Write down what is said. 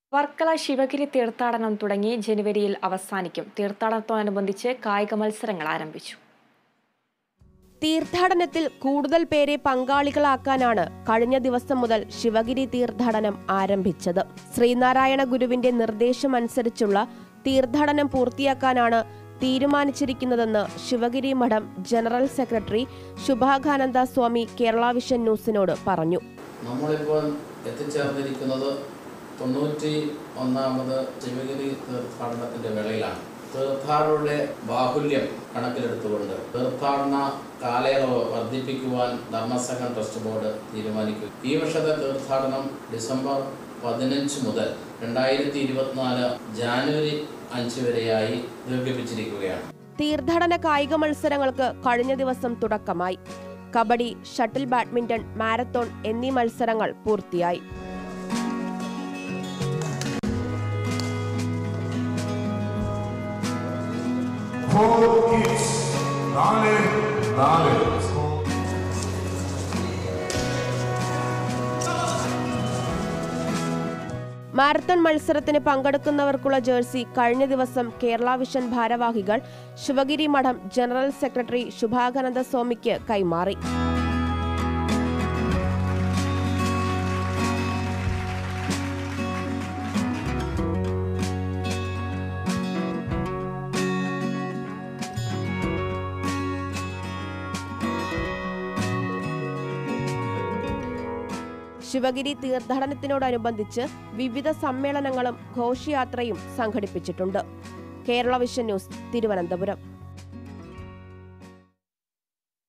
വർക്കല ശിവഗിരി തീർത്ഥാടനം തുടങ്ങി ജനുവരിയിൽ അവസാനിക്കും തീർത്ഥാടനത്തോടനുബന്ധിച്ച് കായിക മത്സരങ്ങൾ ആരംഭിച്ചു തീർത്ഥാടനത്തിൽ കൂടുതൽ പേരെ പങ്കാളികളാക്കാനാണ് കഴിഞ്ഞ ദിവസം മുതൽ ശിവഗിരി തീർത്ഥാടനം ആരംഭിച്ചത് ശ്രീനാരായണ ഗുരുവിന്റെ നിർദ്ദേശമനുസരിച്ചുള്ള തീർത്ഥാടനം പൂർത്തിയാക്കാനാണ് തീരുമാനിച്ചിരിക്കുന്നതെന്ന് ശിവഗിരി മഠം general secretary Subhakananda Swami Kerala vision ന്യൂസിനോട് പറഞ്ഞു നമ്മളിപ്പോൾ എത്തിച്ചേർന്നിരിക്കുന്നത് തൊണ്ണൂറ്റി ഒന്നാമത് ശിവഗിരി തീർത്ഥാടനത്തിന്റെ വേളയിലാണ് തീർത്ഥാടകരുടെ ബാഹുല്യം കണക്കിലെടുത്തുകൊണ്ട് തീർത്ഥാടന കാലയളവ് വർദ്ധിപ്പിക്കുവാൻ ധർമ്മസംഘം ട്രസ്റ്റ് ബോർഡ് തീരുമാനിക്കും ഈ വർഷത്തെ തീർത്ഥാടനം ഡിസംബർ പതിനഞ്ച് മുതൽ രണ്ടായിരത്തി ഇരുപത്തിനാല് ജാനുവരി അഞ്ച് വരെയായി ദീർഘിപ്പിച്ചിരിക്കുകയാണ് തീർത്ഥാടന കായിക മത്സരങ്ങൾക്ക് കഴിഞ്ഞ ദിവസം തുടക്കമായി കബഡി ഷട്ടിൽ ബാഡ്മിന്റൺ മാരത്തോൺ എന്നീ മത്സരങ്ങൾ പൂർത്തിയായി Four kids. നാല് നാല് മാരത്തൺ മത്സരത്തിന് പങ്കെടുക്കുന്നവർക്കുള്ള ജേഴ്സി കഴിഞ്ഞ ദിവസം കേരള വിഷൻ ഭാരവാഹികൾ ശിവഗിരി മഠം ജനറൽ സെക്രട്ടറി ശുഭാകാനന്ദ സ്വാമിക്ക് കൈമാറി ശിവഗിരി തീർത്ഥാടനത്തിനോടനുബന്ധിച്ച് വിവിധ സമ്മേളനങ്ങളും ഘോഷയാത്രയും സംഘടിപ്പിച്ചിട്ടുണ്ട് കേരള വിഷൻ ന്യൂസ് തിരുവനന്തപുരം